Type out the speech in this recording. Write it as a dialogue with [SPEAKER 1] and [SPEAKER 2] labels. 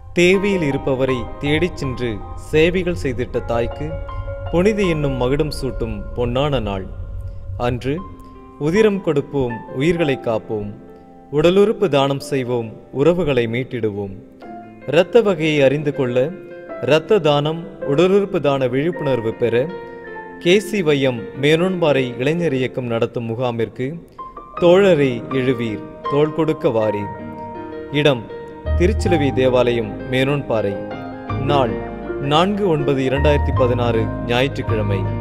[SPEAKER 1] தேவையில் இருப்பவரை தேடிச் சென்று சேவைகள் செய்திட்ட தாய்க்கு புனித என்னும் மகுடம் சூட்டும் பொன்னான நாள் அன்று உதிரம் கொடுப்போம் உயிர்களை காப்போம் உடலுறுப்பு தானம் செய்வோம் உறவுகளை மீட்டிடுவோம் இரத்த வகையை அறிந்து கொள்ள இரத்த தானம் உடலுறுப்பு தான விழிப்புணர்வு பெற கேசி வையம் மேனோன்பாறை இளைஞர் இயக்கம் நடத்தும் முகாமிற்கு தோழரை எழுவீர் தோள் கொடுக்க வாரீர் இடம் திருச்சிலுவை தேவாலயம் மேனோன்பாறை நாள் நான்கு ஒன்பது இரண்டாயிரத்தி பதினாறு ஞாயிற்றுக்கிழமை